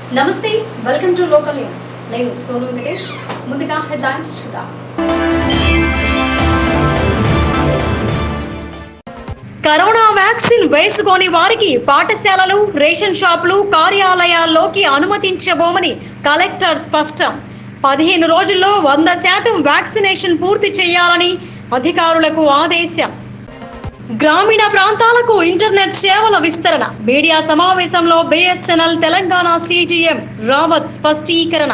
నమస్తే welcome to local news నేను సోను వెంకటేష్ ముందుగా హెడ్లైన్స్ చూద్దాం కరోనా వ్యాక్సిన్ వేసుకోని వారికి పాఠశాలలు రేషన్ షాపులు కార్యాలయాల్లోకి అనుమతించబోమని కలెక్టర్ స్పష్టం పదిహేను రోజుల్లో వంద శాతం వ్యాక్సినేషన్ పూర్తి చేయాలని అధికారులకు ఆదేశం గ్రామీణ ప్రాంతాలకు ఇంటర్నెట్ సేవల విస్తరణ మీడియా సమావేశంలో బిఎస్ఎన్ఎల్ తెలంగాణ సీజీఎం రావత్ స్పష్టీకరణ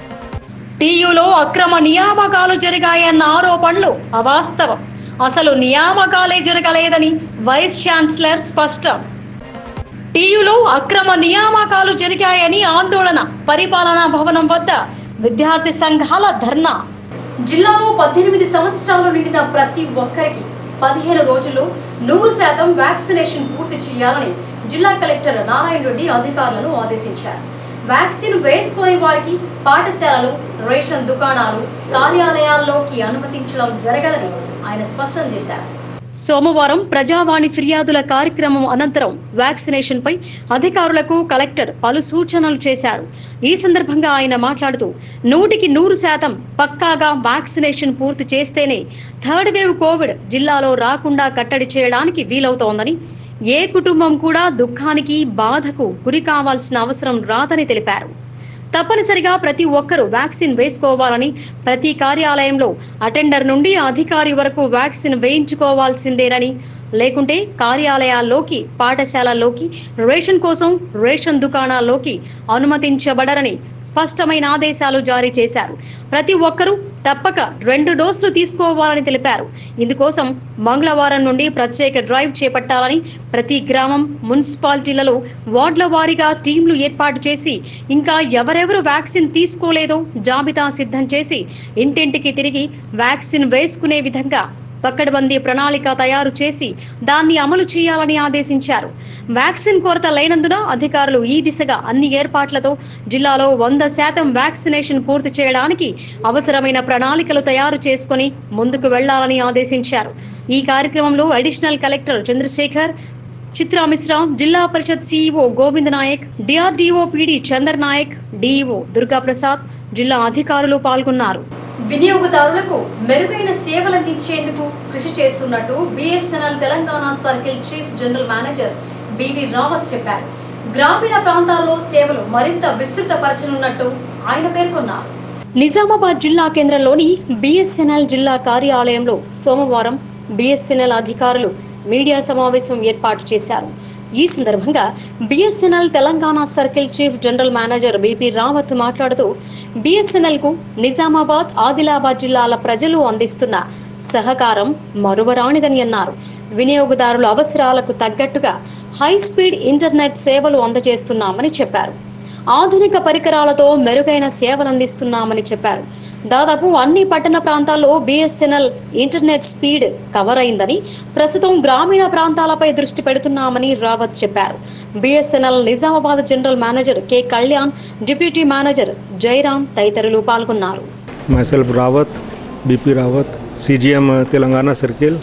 టీయూలో అక్రమ నియామకాలు జరిగాయన్న ఆరోపణలు అవాస్తవం అసలు నియామకాలే జరగలేదని వైస్ ఛాన్సలర్ స్పష్టం టీయూలో అక్రమ నియామకాలు జరిగాయని ఆందోళన పరిపాలనా భవనం వద్ద విద్యార్థి సంఘాల ధర్నా జిల్లాలో పద్దెనిమిది సంవత్సరాలు నిండిన ప్రతి ఒక్కరికి పదిహేను రోజుల్లో నూరు శాతం వ్యాక్సినేషన్ పూర్తి చేయాలని జిల్లా కలెక్టర్ నారాయణ రెడ్డి అధికారులను ఆదేశించారు వ్యాక్సిన్ వేసుకునే వారికి పాఠశాలలు రేషన్ దుకాణాలు కార్యాలయాల్లోకి అనుమతించడం జరగదని ఆయన స్పష్టం చేశారు సోమవారం ప్రజావాణి ఫిర్యాదుల కార్యక్రమం అనంతరం వ్యాక్సినేషన్ పై అధికారులకు కలెక్టర్ పలు సూచనలు చేశారు ఈ సందర్భంగా ఆయన మాట్లాడుతూ నూటికి నూరు శాతం పక్కాగా వ్యాక్సినేషన్ పూర్తి చేస్తేనే థర్డ్ వేవ్ కోవిడ్ జిల్లాలో రాకుండా కట్టడి చేయడానికి వీలవుతోందని ఏ కుటుంబం కూడా దుఃఖానికి బాధకు గురి కావాల్సిన అవసరం రాదని తెలిపారు తప్పనిసరిగా ప్రతి ఒక్కరూ వ్యాక్సిన్ వేసుకోవాలని ప్రతి కార్యాలయంలో అటెండర్ నుండి అధికారి వరకు వ్యాక్సిన్ వేయించుకోవాల్సిందేనని లేకుంటే కార్యాలయాల్లోకి పాఠశాలల్లోకి రేషన్ కోసం రేషన్ దుకాణాల్లోకి అనుమతించబడరని స్పష్టమైన ఆదేశాలు జారీ చేశారు ప్రతి ఒక్కరూ తప్పక రెండు డోసులు తీసుకోవాలని తెలిపారు ఇందుకోసం మంగళవారం నుండి ప్రత్యేక డ్రైవ్ చేపట్టాలని ప్రతి గ్రామం మున్సిపాలిటీలలో వార్డుల వారీగా టీంలు ఏర్పాటు చేసి ఇంకా ఎవరెవరు వ్యాక్సిన్ తీసుకోలేదో జాబితా సిద్ధం చేసి ఇంటింటికి తిరిగి వ్యాక్సిన్ వేసుకునే విధంగా పక్కడబందీ ప్రణాళిక తయారు చేసి దాన్ని అమలు చేయాలని ఆదేశించారు వ్యాక్సిన్ కొరత లేనందున అధికారులు ఈ దిశగా అన్ని ఏర్పాట్లతో జిల్లాలో వంద శాతం వ్యాక్సినేషన్ పూర్తి చేయడానికి అవసరమైన ప్రణాళికలు తయారు చేసుకుని ముందుకు వెళ్లాలని ఆదేశించారు ఈ కార్యక్రమంలో అడిషనల్ కలెక్టర్ చంద్రశేఖర్ చిత్రా మిశ్రా జిల్లా పరిషత్ సిఇఓ గోవింద్ నాయక్ డిఆర్డిఓ పిడి చందర్ నాయక్ డిఈఓ దుర్గా ప్రసాద్ జిల్లా అధికారులు పాల్గొన్నారు వినియోగదారులకు మెరుగైన సేవలందించేందుకు కృషి చేస్తున్నట్టు BSNL Telangana circle chief general manager BV Rawat చెప్పారు గ్రామీణ ప్రాంతాల్లో సేవలు మరింత విస్తృతపరచనున్నట్టు ఆయన పేర్కొన్నారు నిజామాబాద్ జిల్లా కేంద్రంలోని బిఎస్ఎన్ఎల్ జిల్లా కార్యాలయంలో సోమవారం బిఎస్ఎన్ఎల్ అధికారులు మీడియా సమావేశం ఏర్పాటు చేశారు ఈ సందర్భంగా BSNL Telangana circle chief general manager B రావత్ మాట్లాడుతూ బిఎస్ఎన్ఎల్ కు నిజామాబాద్ ఆదిలాబాద్ జిల్లాల ప్రజలు అందిస్తున్న సహకారం మరువరానిదని అన్నారు వినియోగదారుల అవసరాలకు తగ్గట్టుగా హై స్పీడ్ ఇంటర్నెట్ సేవలు అందజేస్తున్నామని చెప్పారు ఆధునిక పరికరాలతో మెరుగైన సేవలు అందిస్తున్నామని చెప్పారు దాదాపు అన్ని పట్టణ ప్రాంతాల్లో బిఎస్ఎన్ఎల్ ఇంటర్నెట్ స్పీడ్ కవర్ అయిందని ప్రస్తుతం గ్రామీణ ప్రాంతాలపై దృష్టి పెడుతున్నామని రావత్ చెప్పారు BSNL Nizamabad general manager K Kalyan deputy manager Jayaram తదితరులు పాల్గొన్నారు myself Rawat, BP Rawat, CGM uh, Telangana Circle.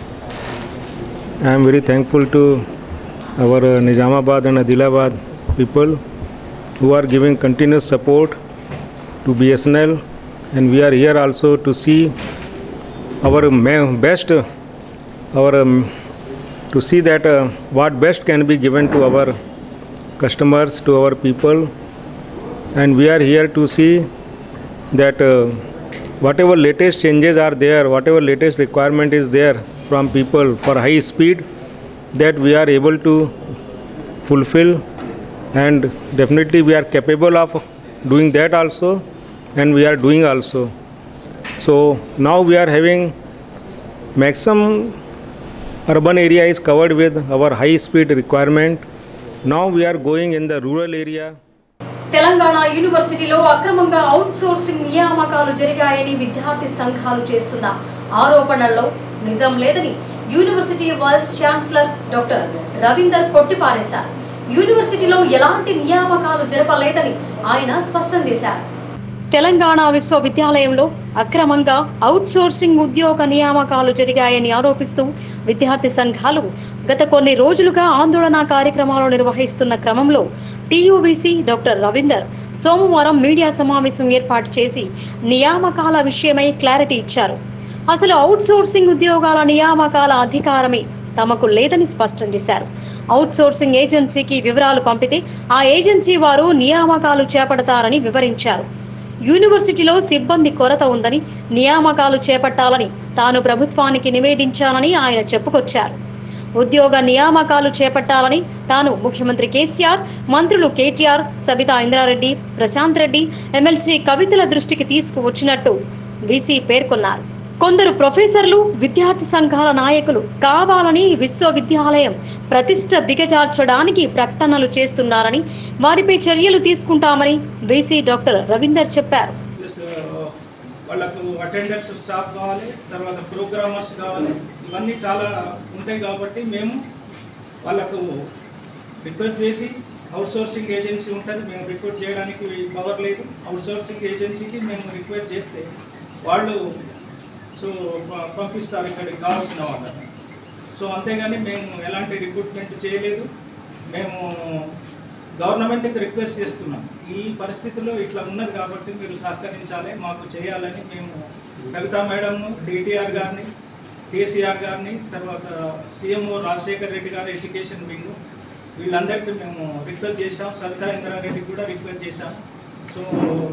I am very thankful to our uh, Nizamabad and Adilabad people who are giving continuous support to BSNL and we are here also to see our ma- best, uh, our um, to see that uh, what best can be given to our customers, to our people and we are here to see that uh, whatever latest changes are there, whatever latest requirement is there from people for high speed, that we are able to fulfill and definitely we are capable of doing that also and we are doing also. So now we are having maximum urban area is covered with our high speed requirement. Now we are going in the rural area. Telangana యూనివర్సిటీలో అక్రమంగా out sourcing నియామకాలు జరిగాయని విద్యార్థి సంఘాలు చేస్తున్న ఆరోపణల్లో నిజం లేదని university vice chancellor doctor Ravinder కొట్టిపారేశారు యూనివర్సిటీలో ఎలాంటి నియామకాలు జరపలేదని ఆయన స్పష్టం చేశారు తెలంగాణ విశ్వవిద్యాలయంలో అక్రమంగా అవుట్ సోర్సింగ్ ఉద్యోగ నియామకాలు జరిగాయని ఆరోపిస్తూ విద్యార్థి సంఘాలు గత కొన్ని రోజులుగా ఆందోళన కార్యక్రమాలు నిర్వహిస్తున్న క్రమంలో టీయూబీసీ డాక్టర్ రవీందర్ సోమవారం మీడియా సమావేశం ఏర్పాటు చేసి నియామకాల విషయమై క్లారిటీ ఇచ్చారు అసలు అవుట్ సోర్సింగ్ ఉద్యోగాల నియామకాల అధికారమే తమకు లేదని స్పష్టం చేశారు అవుట్ సోర్సింగ్ ఏజెన్సీకి వివరాలు పంపితే ఆ ఏజెన్సీ వారు నియామకాలు చేపడతారని వివరించారు యూనివర్సిటీలో సిబ్బంది కొరత ఉందని నియామకాలు చేపట్టాలని తాను ప్రభుత్వానికి నివేదించానని ఆయన చెప్పుకొచ్చారు ఉద్యోగ నియామకాలు చేపట్టాలని తాను ముఖ్యమంత్రి కేసీఆర్ మంత్రులు కేటీఆర్ సబితా ఇంద్రారెడ్డి ప్రశాంత్ రెడ్డి ఎమ్మెల్సీ కవితల దృష్టికి తీసుకువచ్చినట్టు వీసీ పేర్కొన్నారు కొందరు ప్రొఫెసర్లు విద్యార్థి సంఘాల నాయకులు కావాలని విశ్వవిద్యాలయం ప్రతిష్ట దిగజార్చడానికి ప్రకటనలు చేస్తున్నారని వారిపై చర్యలు తీసుకుంటామని వీసీ డాక్టర్ రవీందర్ చెప్పారు ప్లస్ వాళ్ళకు అటెండర్స్ స్టాఫ్ కావాలి తర్వాత ప్రోగ్రామర్స్ కావాలి ఇవన్నీ చాలా ఉంటాయి కాబట్టి మేము వాళ్ళకు రిక్వెస్ట్ చేసి అవుట్ సోర్సింగ్ ఏజెన్సీ ఉంటుంది మేము రిక్రూట్ చేయడానికి పవర్ లేదు అవుట్ సోర్సింగ్ ఏజెన్సీకి మేము రిక్వెస్ట్ చేస్తే వాళ్ళు సో ప- పంపిస్తారు ఇక్కడికి కావాల్సిన వాళ్ళని సో అంతేగాని మేము ఎలాంటి రిక్రూట్మెంట్ చేయలేదు మేము గవర్నమెంట్కి రిక్వెస్ట్ చేస్తున్నాం ఈ పరిస్థితుల్లో ఇట్లా ఉన్నది కాబట్టి మీరు సహకరించాలి మాకు చేయాలని మేము కవితా మేడంను డిటిఆర్ గారిని కేసీఆర్ గారిని తర్వాత సీఎంఓ రాజశేఖర్ రెడ్డి గారు ఎడ్యుకేషన్ వింగ్ వీళ్ళందరికీ మేము రిక్వెస్ట్ చేశాం సవితా ఇంద్రారెడ్డికి కూడా రిక్వెస్ట్ చేశాం సో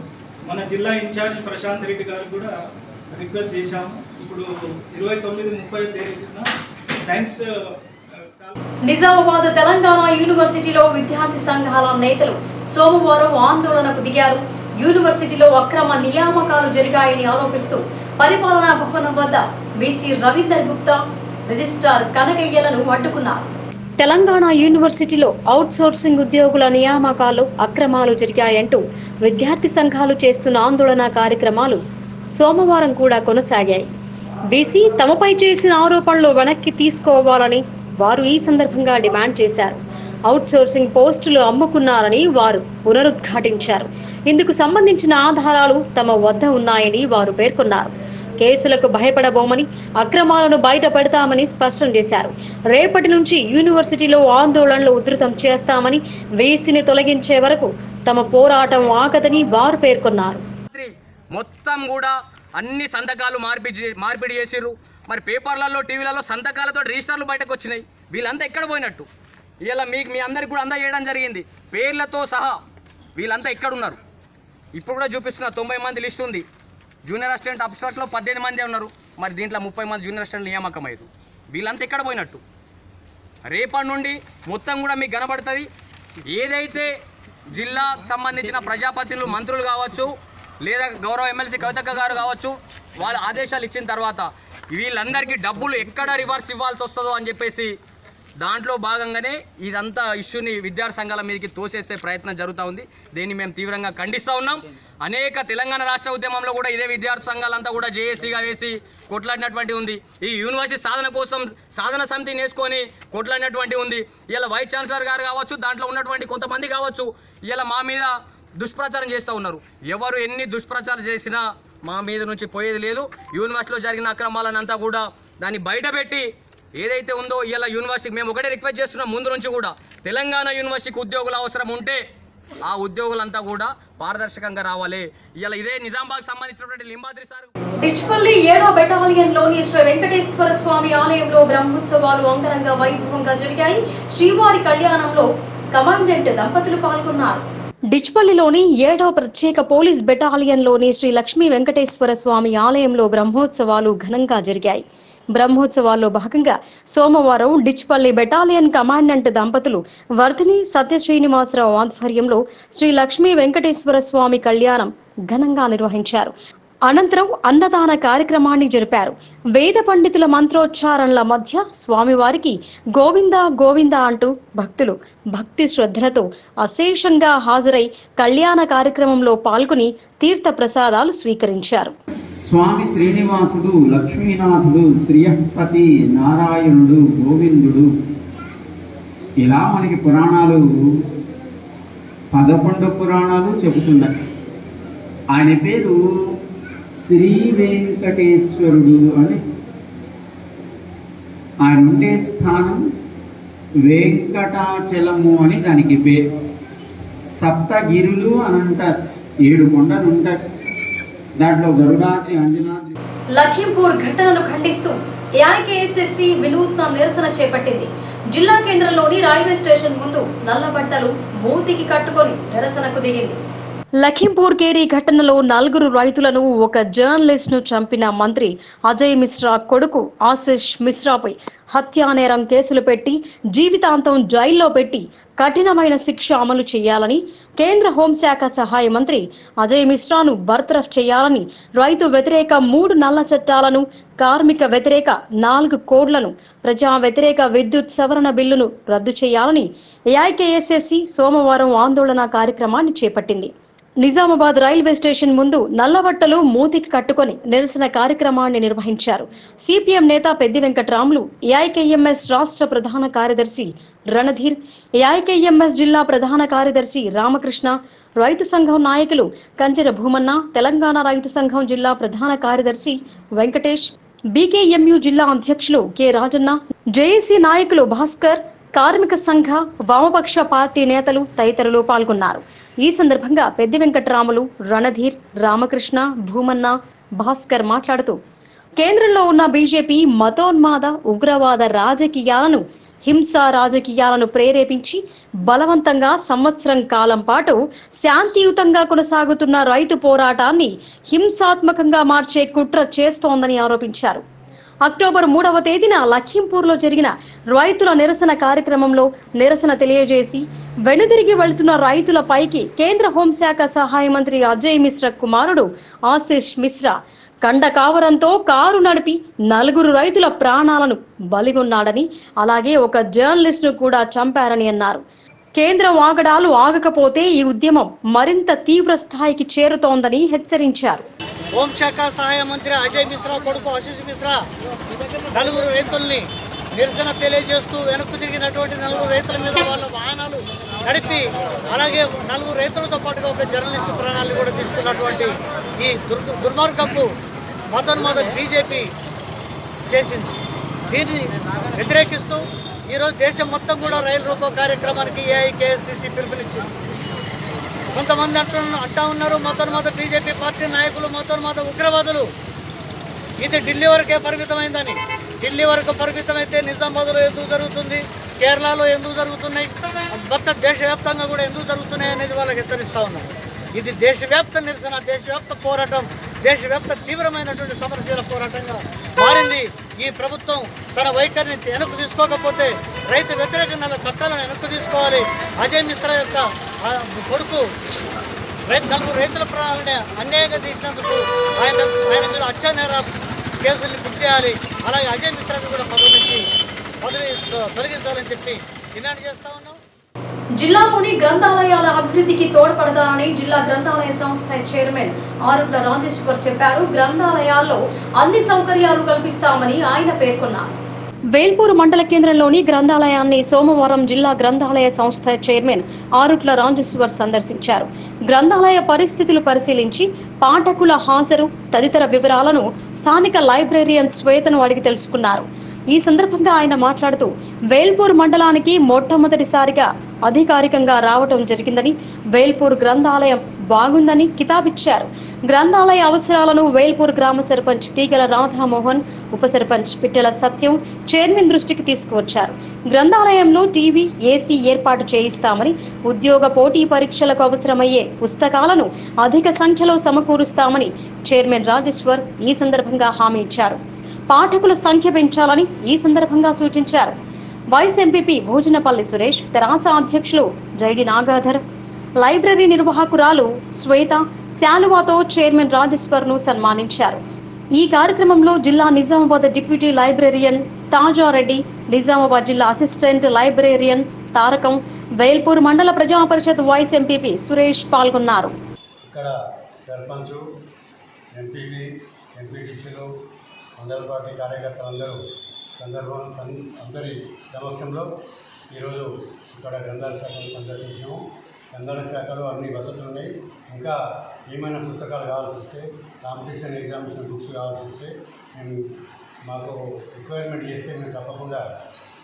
మన జిల్లా ఇన్ఛార్జ్ ప్రశాంత్ రెడ్డి గారు కూడా రిక్వెస్ట్ చేశాము ఇప్పుడు ఇరవై తొమ్మిది ముప్పై తేదీన సైన్స్ ఆ, కాల్- నిజామాబాద్ తెలంగాణ యూనివర్సిటీలో విద్యార్థి సంఘాల నేతలు సోమవారం ఆందోళనకు దిగారు యూనివర్సిటీలో అక్రమ నియామకాలు జరిగాయని ఆరోపిస్తూ పరిపాలనా భవనం వద్ద వీసీ రవీందర్ గుప్తా రిజిస్ట్రార్ కనకయ్యలను అడ్డుకున్నారు తెలంగాణ యూనివర్సిటీలో అవుట్ సోర్సింగ్ ఉద్యోగుల నియామకాలు అక్రమాలు జరిగాయంటూ విద్యార్థి సంఘాలు చేస్తున్న ఆందోళన కార్యక్రమాలు సోమవారం కూడా కొనసాగాయి బీసీ తమపై చేసిన ఆరోపణలు వెనక్కి తీసుకోవాలని వారు ఈ సందర్భంగా డిమాండ్ చేశారు అవుట్ సోర్సింగ్ పోస్టులు అమ్ముకున్నారని వారు పునరుద్ఘాటించారు ఇందుకు సంబంధించిన ఆధారాలు తమ వద్ద ఉన్నాయని వారు పేర్కొన్నారు కేసులకు భయపడబోమని అక్రమాలను బయట పెడతామని స్పష్టం చేశారు రేపటి నుంచి యూనివర్సిటీలో ఆందోళనలు ఉధృతం చేస్తామని వీసీని తొలగించే వరకు తమ పోరాటం ఆగదని వారు పేర్కొన్నారు రాత్రి మొత్తం కూడా అన్ని సంతకాలు మార్పిడి మార్పిడి చేసిర్రు మరి పేపర్లలో టీవీలలో సంతకాలతో రిజిస్టర్లు బయటకు వచ్చినాయి వీళ్ళంతా ఎక్కడ పోయినట్టు ఇలా మీకు మీ అందరికి కూడా అందజేయడం జరిగింది పేర్లతో సహా వీళ్ళంతా ఎక్కడ ఉన్నారు ఇప్పుడు కూడా చూపిస్తున్న తొంభై మంది లిస్ట్ ఉంది జూనియర్ అసిస్టెంట్ అబ్స్ట్రాక్ట్లో పద్దెనిమిది మంది ఉన్నారు మరి దీంట్లో ముప్పై మంది జూనియర్ అసిస్టెంట్ నియామకం అయ్యారు వీళ్ళంతా ఎక్కడ పోయినట్టు రేపటి నుండి మొత్తం కూడా మీకు కనబడుతుంది ఏదైతే జిల్లాకు సంబంధించిన ప్రజాపతిలు మంత్రులు కావచ్చు లేదా గౌరవ ఎమ్మెల్సీ కవితక్క గారు కావచ్చు వాళ్ళ ఆదేశాలు ఇచ్చిన తర్వాత వీళ్ళందరికీ డబ్బులు ఎక్కడ రివర్స్ ఇవ్వాల్సి వస్తుందో అని చెప్పేసి దాంట్లో భాగంగానే ఇదంతా ఇష్యూని విద్యార్థి సంఘాల మీదకి తోసేసే ప్రయత్నం జరుగుతూ ఉంది దీన్ని మేము తీవ్రంగా ఖండిస్తూ ఉన్నాం అనేక తెలంగాణ రాష్ట్ర ఉద్యమంలో కూడా ఇదే విద్యార్థి సంఘాలంతా కూడా జేఏసీగా వేసి కొట్లాడినటువంటి ఉంది ఈ యూనివర్సిటీ సాధన కోసం సాధన సమితిని వేసుకొని కొట్లాడినటువంటి ఉంది ఇలా వైస్ ఛాన్సలర్ గారు కావచ్చు దాంట్లో ఉన్నటువంటి కొంతమంది కావచ్చు ఇలా మా మీద దుష్ప్రచారం చేస్తూ ఉన్నారు ఎవరు ఎన్ని దుష్ప్రచారం చేసినా మా మీద నుంచి పోయేది లేదు యూనివర్సిటీలో జరిగిన అక్రమాలనంతా కూడా దాన్ని బయటపెట్టి ఏదైతే ఉందో ఇలా యూనివర్సిటీకి మేము ఒకటే రిక్వెస్ట్ చేస్తున్నాం ముందు నుంచి కూడా తెలంగాణ యూనివర్సిటీకి ఉద్యోగుల అవసరం ఉంటే ఆ ఉద్యోగులంతా కూడా పారదర్శకంగా రావాలి ఇలా ఇదే నిజామాబాద్ సంబంధించినటువంటి లింబాద్రి సార్ డిచ్పల్లి ఏడో బెటాలియన్ లోని శ్రీ వెంకటేశ్వర స్వామి ఆలయంలో బ్రహ్మోత్సవాలు అంగరంగ వైభవంగా జరిగాయి శ్రీవారి కళ్యాణంలో కమాండెంట్ దంపతులు పాల్గొన్నారు డిచ్పల్లిలోని ఏడో ప్రత్యేక పోలీస్ బెటాలియన్లోని శ్రీ లక్ష్మీ వెంకటేశ్వర స్వామి ఆలయంలో బ్రహ్మోత్సవాలు ఘనంగా జరిగాయి బ్రహ్మోత్సవాల్లో భాగంగా సోమవారం డిచ్పల్లి బెటాలియన్ కమాండెంట్ దంపతులు వర్ధిని సత్య శ్రీనివాసరావు ఆధ్వర్యంలో శ్రీ లక్ష్మీ వెంకటేశ్వర స్వామి కళ్యాణం ఘనంగా నిర్వహించారు అనంతరం అన్నదాన కార్యక్రమాన్ని జరిపారు వేద పండితుల మంత్రోచ్చారణల మధ్య స్వామివారికి గోవింద గోవింద అంటూ భక్తులు భక్తి శ్రద్ధలతో అశేషంగా హాజరై కళ్యాణ కార్యక్రమంలో పాల్గొని తీర్థ ప్రసాదాలు స్వీకరించారు స్వామి శ్రీనివాసుడు లక్ష్మీనాథుడు శ్రీయపతి నారాయణుడు గోవిందుడు ఇలా మనకి పురాణాలు పదకొండు పురాణాలు చెబుతున్నాయి ఆయన పేరు శ్రీ వెంకటేశ్వరుడు అని ఆయన ఉండే స్థానం వెంకటాచలము అని దానికి పేరు సప్తగిరులు అని అంటారు ఏడు కొండలు ఉంటాయి దాంట్లో గరుడాద్రి అంజనాద్రి లఖింపూర్ ఘటనను ఖండిస్తూ ఏఐకేఎస్ఎస్సి వినూత్న నిరసన చేపట్టింది జిల్లా కేంద్రంలోని రైల్వే స్టేషన్ ముందు నల్లబట్టలు మూతికి కట్టుకొని నిరసనకు దిగింది లఖింపూర్ కేరీ ఘటనలో నలుగురు రైతులను ఒక జర్నలిస్ట్ ను చంపిన మంత్రి అజయ్ మిశ్రా కొడుకు ఆశిష్ మిశ్రాపై హత్యా నేరం కేసులు పెట్టి జీవితాంతం జైల్లో పెట్టి కఠినమైన శిక్ష అమలు చేయాలని కేంద్ర హోంశాఖ సహాయ మంత్రి అజయ్ మిశ్రాను బర్తరఫ్ చేయాలని రైతు వ్యతిరేక మూడు నల్ల చట్టాలను కార్మిక వ్యతిరేక నాలుగు కోడ్లను ప్రజా వ్యతిరేక విద్యుత్ సవరణ బిల్లును రద్దు చేయాలని ఏఐకేఎస్ఎస్సి సోమవారం ఆందోళన కార్యక్రమాన్ని చేపట్టింది నిజామాబాద్ రైల్వే స్టేషన్ ముందు నల్లబట్టలు మూతికి కట్టుకొని నిరసన కార్యక్రమాన్ని నిర్వహించారు సిపిఎం నేత పెద్ది వెంకట్రాములు ఏఐకేఎంఎస్ రాష్ట్ర ప్రధాన కార్యదర్శి రణధీర్ ఏఐకేఎంఎస్ జిల్లా ప్రధాన కార్యదర్శి రామకృష్ణ రైతు సంఘం నాయకులు కంచెర భూమన్న తెలంగాణ రైతు సంఘం జిల్లా ప్రధాన కార్యదర్శి వెంకటేష్ బీకేఎంయు జిల్లా అధ్యక్షులు కె రాజన్న జేఏసీ నాయకులు భాస్కర్ కార్మిక సంఘ వామపక్ష పార్టీ నేతలు తదితరులు పాల్గొన్నారు ఈ సందర్భంగా పెద్ది వెంకట్రాములు రణధీర్ రామకృష్ణ భూమన్న భాస్కర్ మాట్లాడుతూ కేంద్రంలో ఉన్న బీజేపీ మతోన్మాద ఉగ్రవాద రాజకీయాలను హింసా రాజకీయాలను ప్రేరేపించి బలవంతంగా సంవత్సరం కాలం పాటు శాంతియుతంగా కొనసాగుతున్న రైతు పోరాటాన్ని హింసాత్మకంగా మార్చే కుట్ర చేస్తోందని ఆరోపించారు అక్టోబర్ మూడవ తేదీన లఖింపూర్లో జరిగిన రైతుల నిరసన కార్యక్రమంలో నిరసన తెలియజేసి వెనుదిరిగి వెళ్తున్న రైతుల పైకి కేంద్ర హోంశాఖ సహాయ మంత్రి అజయ్ మిశ్రా కుమారుడు ఆశిష్ మిశ్రా కండ కావరంతో కారు నడిపి నలుగురు రైతుల ప్రాణాలను బలిగొన్నాడని అలాగే ఒక జర్నలిస్టును కూడా చంపారని అన్నారు కేంద్రం ఆగడాలు ఆగకపోతే ఈ ఉద్యమం మరింత తీవ్ర స్థాయికి చేరుతోందని హెచ్చరించారు హోంశాఖ సహాయ మంత్రి అజయ్ మిశ్రా కొడుకు ఆశీష్ మిశ్రా నలుగురు రైతుల్ని నిరసన తెలియజేస్తూ వెనక్కు తిరిగినటువంటి నలుగురు రైతుల మీద వాళ్ళ వాహనాలు నడిపి అలాగే నలుగురు రైతులతో పాటుగా ఒక జర్నలిస్టు ప్రాణాలు కూడా తీసుకున్నటువంటి ఈ దుర్ దుర్మార్గపు మతోన్మాద బీజేపీ చేసింది దీన్ని వ్యతిరేకిస్తూ ఈరోజు దేశం మొత్తం కూడా రైలు రోకో కార్యక్రమానికి ఏఐకేఎస్సిసి పిలుపునిచ్చింది కొంతమంది అంటు అంటా ఉన్నారు మతోన్మాద బీజేపీ పార్టీ నాయకులు మతోన్మాద ఉగ్రవాదులు ఇది ఢిల్లీ వరకే పరిమితమైందని ఢిల్లీ వరకు పరిమితమైతే నిజామాబాద్లో ఎందుకు జరుగుతుంది కేరళలో ఎందుకు జరుగుతున్నాయి మొత్తం దేశవ్యాప్తంగా కూడా ఎందుకు జరుగుతున్నాయి అనేది వాళ్ళకి హెచ్చరిస్తూ ఉన్నారు ఇది దేశవ్యాప్త నిరసన దేశవ్యాప్త పోరాటం దేశవ్యాప్త తీవ్రమైనటువంటి సమస్యల పోరాటంగా మారింది ఈ ప్రభుత్వం తన వైఖరిని వెనక్కు తీసుకోకపోతే రైతు వ్యతిరేక నెల చట్టాలను వెనక్కు తీసుకోవాలి అజయ్ మిశ్రా యొక్క ఆ, కొడుకు రైతు నలుగురు రైతుల ప్రాణాలని అన్యాయంగా తీసినందుకు ఆయన ఆయన మీద అత్యానేర కేసుల్ని బుక్ చేయాలి అలాగే అజయ్ మిశ్రాని కూడా పదవి నుంచి పదవి తొలగించాలని చెప్పి డిమాండ్ చేస్తా ఉన్నాం జిల్లాలోని గ్రంథాలయాల అభివృద్ధికి తోడ్పడతానని జిల్లా గ్రంథాలయ సంస్థ చైర్మన్ ఆరుట్ల రాజేశ్వర్ చెప్పారు గ్రంథాలయాల్లో అన్ని సౌకర్యాలు కల్పిస్తామని ఆయన పేర్కొన్నారు వేల్పూర్ మండల కేంద్రంలోని గ్రంథాలయాన్ని సోమవారం జిల్లా గ్రంథాలయ సంస్థ చైర్మన్ ఆరుట్ల రాజేశ్వర్ సందర్శించారు గ్రంథాలయ పరిస్థితులు పరిశీలించి పాఠకుల హాజరు తదితర వివరాలను స్థానిక లైబ్రేరియన్ శ్వేతను అడిగి తెలుసుకున్నారు ఈ సందర్భంగా ఆయన మాట్లాడుతూ వేల్పూర్ మండలానికి మొట్టమొదటిసారిగా అధికారికంగా రావటం జరిగిందని వేల్పూర్ గ్రంథాలయం బాగుందని కితాబిచ్చారు గ్రంథాలయ అవసరాలను వేల్పూర్ గ్రామ సర్పంచ్ తీగల రాధామోహన్ ఉప సర్పంచ్ పిట్టెల సత్యం చైర్మన్ దృష్టికి తీసుకువచ్చారు గ్రంథాలయంలో టీవీ ఏసీ ఏర్పాటు చేయిస్తామని ఉద్యోగ పోటీ పరీక్షలకు అవసరమయ్యే పుస్తకాలను అధిక సంఖ్యలో సమకూరుస్తామని చైర్మన్ రాజేశ్వర్ ఈ సందర్భంగా హామీ ఇచ్చారు పాఠకుల సంఖ్య పెంచాలని ఈ సందర్భంగా సూచించారు వైస్ ఎంపీపీ భోజనపల్లి సురేష్ తెరాస అధ్యక్షులు జైడి నాగాధర్ లైబ్రరీ నిర్వాహకురాలు శ్వేత శాలువాతో చైర్మన్ రాజేశ్వర్ ను సన్మానించారు ఈ కార్యక్రమంలో జిల్లా నిజామాబాద్ డిప్యూటీ లైబ్రేరియన్ తాజారెడ్డి నిజామాబాద్ జిల్లా అసిస్టెంట్ లైబ్రేరియన్ తారకం వేల్పూర్ మండల ప్రజా పరిషత్ వైస్ ఎంపీపీ సురేష్ పాల్గొన్నారు ఇక్కడ సర్పంచ్ ఎంపీపీ ఎంపీటీసీలు మండల పార్టీ కార్యకర్తలందరూ సందర్భం సన్- అందరి సమక్షంలో ఈరోజు ఇక్కడ గ్రంథాల శాఖను సందర్శించాము గ్రంథాల శాఖలో అన్ని వసతులు ఉన్నాయి ఇంకా ఏమైనా పుస్తకాలు కావాల్సి వస్తే కాంపిటీషన్ ఎగ్జామినేషన్ బుక్స్ కావాల్సి వస్తే మేము మాకు రిక్వైర్మెంట్ చేస్తే మేము తప్పకుండా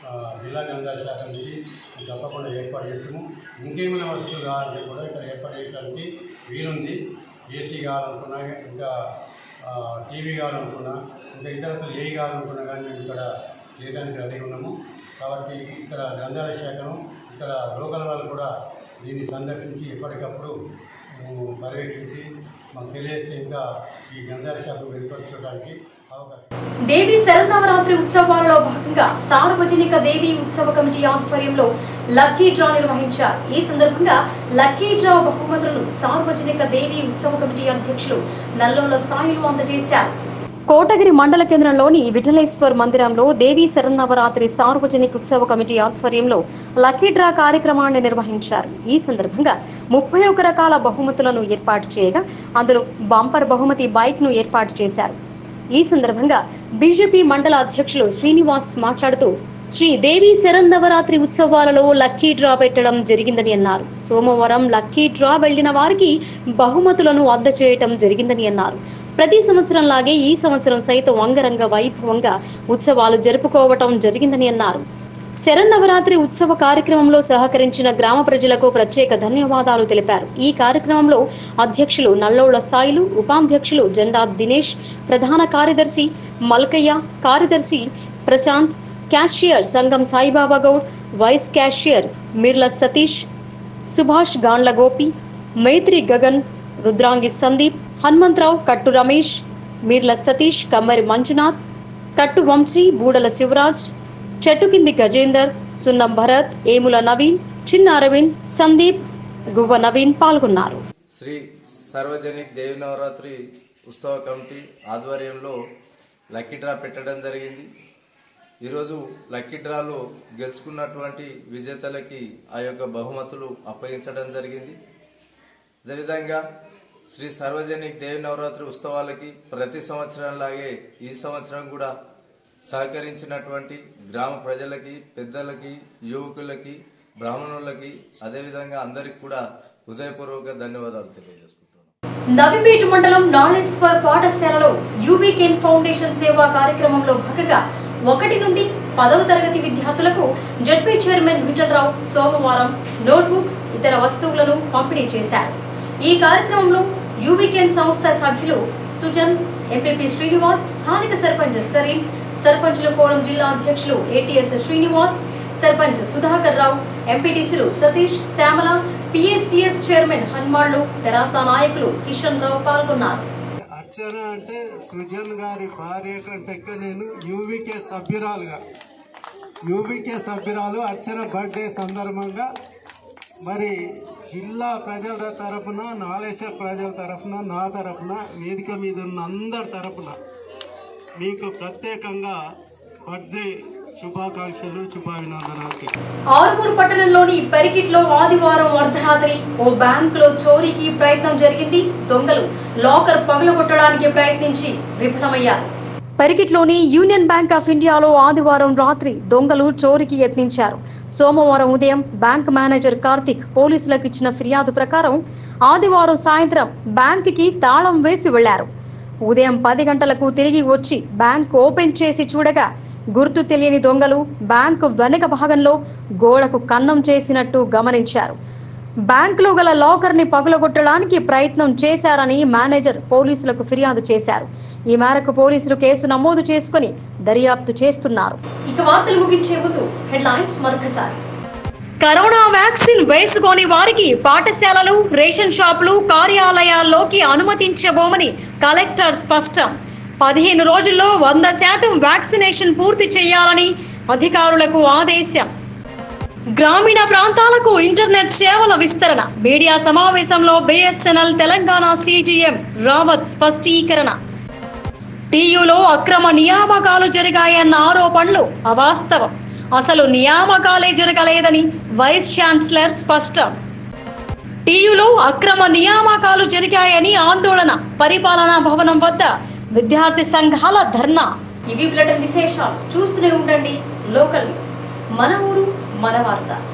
ఆ, జిల్లా గ్రంథాల శాఖ నుంచి తప్పకుండా ఏర్పాటు చేస్తాము ఇంకేమైనా వస్తువులు కావాలంటే కూడా ఇక్కడ ఏర్పాటు చేయడానికి వీలుంది ఏసీ కావాలనుకున్నా ఇంకా ఆ, టీవీ కావాలనుకున్నా ఇంకా ఇతరత్ర ఏ కావాలనుకున్నా కానీ మేము ఇక్కడ చేయడానికి రెడీ ఉన్నాము కాబట్టి ఇక్కడ గ్రంథాల శాఖను ఇక్కడ లోకల్ వాళ్ళు కూడా దీన్ని సందర్శించి ఎప్పటికప్పుడు ఉమ్, పర్యవేక్షించి మాకు తెలియజేస్తే ఇంకా ఈ గ్రంథాల శాఖను మెరుగుపరచడానికి అవకాశం దేవి శరన్నవరాత్రి ఉత్సవాలలో భాగంగా సార్వజనిక దేవి ఉత్సవ కమిటీ ఆధ్వర్యంలో లక్కీ డ్రా నిర్వహించారు ఈ సందర్భంగా లక్కీ డ్రా బహుమతులను సార్వజనిక దేవి ఉత్సవ కమిటీ అధ్యక్షులు నల్లోల సాయిలు అందజేశారు కోటగిరి మండల కేంద్రంలోని విఠలేశ్వర్ మందిరంలో దేవీ శరన్నవరాత్రి సార్వజనిక ఉత్సవ కమిటీ ఆధ్వర్యంలో లక్కీ డ్రా కార్యక్రమాన్ని నిర్వహించారు ఈ సందర్భంగా ముప్పై ఒక రకాల బహుమతులను ఏర్పాటు చేయగా అందులో బంపర్ బహుమతి బైక్ ను ఏర్పాటు చేశారు ఈ సందర్భంగా బీజేపీ మండల అధ్యక్షులు శ్రీనివాస్ మాట్లాడుతూ శ్రీ దేవి శరన్నవరాత్రి ఉత్సవాలలో లక్కీ డ్రా పెట్టడం జరిగిందని అన్నారు సోమవారం లక్కీ డ్రా వెళ్లిన వారికి బహుమతులను అందజేయటం జరిగిందని అన్నారు ప్రతి సంవత్సరం లాగే ఈ సంవత్సరం సైతం అంగరంగ వైభవంగా ఉత్సవాలు జరుపుకోవటం జరిగిందని అన్నారు శరన్నవరాత్రి ఉత్సవ కార్యక్రమంలో సహకరించిన గ్రామ ప్రజలకు ప్రత్యేక ధన్యవాదాలు తెలిపారు ఈ కార్యక్రమంలో అధ్యక్షులు నల్లోళ్ల సాయిలు ఉపాధ్యక్షులు జెండా దినేష్ ప్రధాన కార్యదర్శి మల్కయ్య కార్యదర్శి ప్రశాంత్ క్యాషియర్ సంఘం సాయిబాబా గౌడ్ వైస్ క్యాషియర్ మిర్ల సతీష్ సుభాష్ గాండ్ల గోపి మైత్రి గగన్ రుద్రాంగి సందీప్ హనుమంతరావు కట్టు రమేష్ మీర్ల సతీష్ కమ్మరి మంజునాథ్ కట్టు వంశీ బూడల శివరాజ్ చెట్టుకింది గజేందర్ సున్నం భరత్ ఏముల నవీన్ చిన్న అరవింద్ సందీప్ గువ్వ నవీన్ పాల్గొన్నారు శ్రీ సార్వజనిక్ దేవి నవరాత్రి ఉత్సవ కమిటీ ఆధ్వర్యంలో లక్కీ డ్రా పెట్టడం జరిగింది ఈరోజు లక్కీ డ్రాలో గెలుచుకున్నటువంటి విజేతలకి ఆ యొక్క బహుమతులు అప్పగించడం జరిగింది అదేవిధంగా శ్రీ సార్వజనిక్ దేవి నవరాత్రి ఉత్సవాలకి ప్రతి సంవత్సరంలాగే ఈ సంవత్సరం కూడా సహకరించినటువంటి గ్రామ ప్రజలకి పెద్దలకి యువకులకి బ్రాహ్మణులకి అదేవిధంగా అందరికి కూడా హృదయపూర్వక ధన్యవాదాలు తెలియజేసుకుంటున్నాను నవిపేట మండలం నాళేశ్వర్ పాఠశాలలో యూవీకెన్ ఫౌండేషన్ సేవా కార్యక్రమంలో భాగంగా ఒకటి నుండి పదవ తరగతి విద్యార్థులకు జడ్పీ చైర్మన్ విఠలరావు సోమవారం నోట్బుక్స్ ఇతర వస్తువులను పంపిణీ చేశారు ఈ కార్యక్రమంలో యూవీకెన్ సంస్థ సభ్యులు సుజన్ ఎంపీపీ శ్రీనివాస్ స్థానిక సర్పంచ్ సరీన్ సర్పంచుల ఫోరం జిల్లా అధ్యక్షులు ఏటీఎస్ శ్రీనివాస్ సర్పంచ్ సుధాకర్ రావు ఎంపీటీసీలు సతీష్ శ్యామల పిఎస్సిఎస్ చైర్మన్ హన్మాళ్లు తెరాస నాయకులు కిషన్ రావు పాల్గొన్నారు అర్చన అంటే సృజన్ గారి భార్య కంటే ఎక్కువ నేను యూవీకే సభ్యురాలుగా యూవీకే సభ్యురాలు అర్చన బర్త్డే సందర్భంగా మరి జిల్లా ప్రజల తరఫున నాలేశ్వర ప్రజల తరఫున నా తరఫున వేదిక మీద ఉన్న అందరి తరఫున మీకు ప్రత్యేకంగా బర్త్డే శుభాకాంక్షలు శుభాభినందనాలు ఆరుమూరు పట్టణంలోని పెరికిట్లో ఆదివారం అర్ధరాత్రి ఓ బ్యాంక్ లో చోరీకి ప్రయత్నం జరిగింది దొంగలు లాకర్ పగలగొట్టడానికి ప్రయత్నించి విఫలమయ్యారు పరికిట్లోని యూనియన్ బ్యాంక్ ఆఫ్ ఇండియాలో ఆదివారం రాత్రి దొంగలు చోరీకి యత్నించారు సోమవారం ఉదయం బ్యాంక్ మేనేజర్ కార్తిక్ పోలీసులకు ఇచ్చిన ఫిర్యాదు ప్రకారం ఆదివారం సాయంత్రం బ్యాంకుకి తాళం వేసి వెళ్లారు ఉదయం పది గంటలకు తిరిగి వచ్చి బ్యాంక్ ఓపెన్ చేసి చూడగా గుర్తు తెలియని దొంగలు బ్యాంకు వెనక భాగంలో గోడకు కన్నం చేసినట్టు గమనించారు బ్యాంకులో గల లాకర్ ని పగులగొట్టడానికి ప్రయత్నం చేశారని మేనేజర్ పోలీసులకు ఫిర్యాదు చేశారు ఈ మేరకు పోలీసులు కేసు నమోదు చేసుకుని దర్యాప్తు చేస్తున్నారు ఇక వార్తలు ముగించే ముందు హెడ్లైన్స్ మరొకసారి కరోనా వ్యాక్సిన్ వేసుకోని వారికి పాఠశాలలు రేషన్ షాపులు కార్యాలయాల్లోకి అనుమతించబోమని కలెక్టర్ స్పష్టం పదిహేను రోజుల్లో వంద శాతం వ్యాక్సినేషన్ పూర్తి చేయాలని అధికారులకు ఆదేశం గ్రామీణ ప్రాంతాలకు ఇంటర్నెట్ సేవల విస్తరణ మీడియా సమావేశంలో బిఎస్ఎన్ఎల్ తెలంగాణ సీజీఎం రావత్ స్పష్టీకరణ టీయూలో అక్రమ నియామకాలు జరిగాయన్న ఆరోపణలు అవాస్తవం అసలు నియామకాలే జరగలేదని వైస్ ఛాన్సలర్ స్పష్టం టీయూలో అక్రమ నియామకాలు జరిగాయని ఆందోళన పరిపాలనా భవనం వద్ద విద్యార్థి సంఘాల ధర్నా ఇవి బ్లటన్ విశేషాలు చూస్తూనే ఉండండి లోకల్ న్యూస్ మన ఊరు మన వార్త